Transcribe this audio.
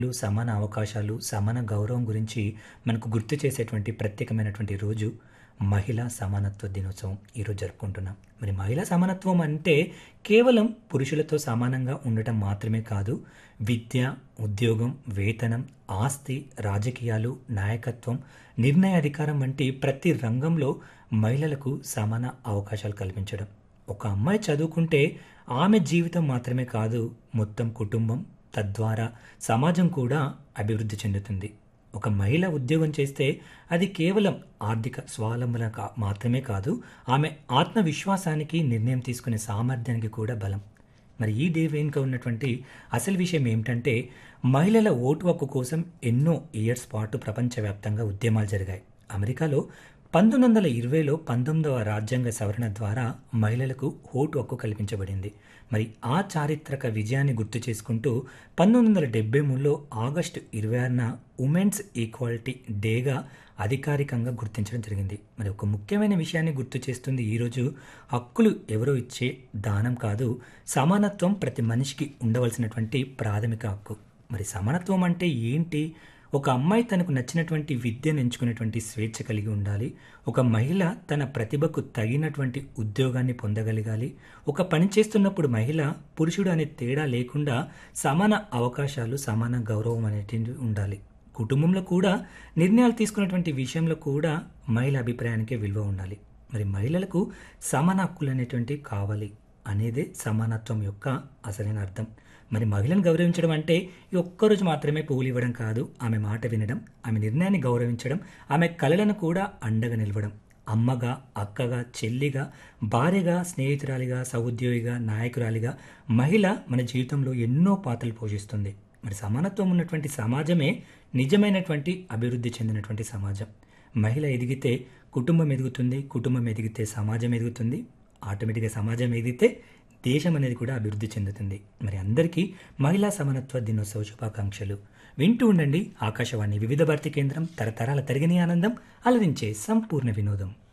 సమాన అవకాశాలు, సమాన గౌరవం గురించి మనకు గుర్తు చేసేటువంటి ప్రత్యేకమైనటువంటి రోజు మహిళా సమానత్వ దినోత్సవం ఈరోజు జరుపుకుంటున్నాం. మరి మహిళా సమానత్వం అంటే కేవలం పురుషులతో సమానంగా ఉండటం మాత్రమే కాదు. విద్య, ఉద్యోగం, వేతనం, ఆస్తి, రాజకీయాలు, నాయకత్వం, నిర్ణయ అధికారం వంటి ప్రతి రంగంలో మహిళలకు సమాన అవకాశాలు కల్పించడం. ఒక అమ్మాయి చదువుకుంటే ఆమె జీవితం మాత్రమే కాదు మొత్తం కుటుంబం, తద్వారా సమాజం కూడా అభివృద్ధి చెందుతుంది. ఒక మహిళ ఉద్యోగం చేస్తే అది కేవలం ఆర్థిక స్వావలంబన కా మాత్రమే కాదు ఆమె ఆత్మవిశ్వాసానికి, నిర్ణయం తీసుకునే సామర్థ్యానికి కూడా బలం. మరి ఈ డే వెనుక ఉన్నటువంటి అసలు విషయం ఏమిటంటే మహిళల ఓటు హక్కు కోసం ఎన్నో ఇయర్స్ పాటు ప్రపంచవ్యాప్తంగా ఉద్యమాలు జరిగాయి. అమెరికాలో 1920లో 19వ రాజ్యాంగ సవరణ ద్వారా మహిళలకు ఓటు హక్కు కల్పించబడింది. మరి ఆ చారిత్రక విజయాన్ని గుర్తు చేసుకుంటూ 1973లో ఆగస్టు 26న ఉమెన్స్ ఈక్వాలిటీ డేగా అధికారికంగా గుర్తించడం జరిగింది. మరి ఒక ముఖ్యమైన విషయాన్ని గుర్తు చేస్తుంది ఈరోజు హక్కులు ఎవరో ఇచ్చే దానం కాదు సమానత్వం ప్రతి మనిషికి ఉండవలసినటువంటి ప్రాథమిక హక్కు. మరి సమానత్వం అంటే ఏంటి? ఒక అమ్మాయి తనకు నచ్చినటువంటి విద్యను ఎంచుకునేటువంటి స్వేచ్ఛ కలిగి ఉండాలి. ఒక మహిళ తన ప్రతిభకు తగినటువంటి ఉద్యోగాన్ని పొందగలగాలి. ఒక పని చేస్తున్నప్పుడు మహిళ, పురుషుడు అనే తేడా లేకుండా సమాన అవకాశాలు, సమాన గౌరవం అనేటివి ఉండాలి. కుటుంబంలో కూడా నిర్ణయాలు తీసుకునేటువంటి విషయంలో కూడా మహిళ అభిప్రాయానికే విలువ ఉండాలి. మరి మహిళలకు సమాన హక్కులు అనేటువంటివి కావాలి అనేదే సమానత్వం యొక్క అసలైన అర్థం. మరి మహిళను గౌరవించడం అంటే ఈ ఒక్కరోజు మాత్రమే పువ్వులు ఇవ్వడం కాదు ఆమె మాట వినడం, ఆమె నిర్ణయాన్ని గౌరవించడం, ఆమె కలలను కూడా అండగా నిలవడం. అమ్మగా, అక్కగా, చెల్లిగా, భార్యగా, స్నేహితురాలిగా, సహోద్యోగిగా, నాయకురాలిగా మహిళ మన జీవితంలో ఎన్నో పాత్రలు పోషిస్తుంది. మరి సమానత్వం ఉన్నటువంటి సమాజమే నిజమైనటువంటి అభివృద్ధి చెందినటువంటి సమాజం. మహిళ ఎదిగితే కుటుంబం ఎదుగుతుంది. కుటుంబం ఎదిగితే సమాజం ఎదుగుతుంది. ఆటోమేటిక్‌గా సమాజం ఎదిగితే దేశం అనేది కూడా అభివృద్ధి చెందుతుంది. మరి అందరికీ మహిళా సమానత్వ దినోత్సవ శుభాకాంక్షలు. వింటూ ఉండండి ఆకాశవాణి వివిధ భారతి కేంద్రం తరతరాల తరగని ఆనందం అలరించే సంపూర్ణ వినోదం.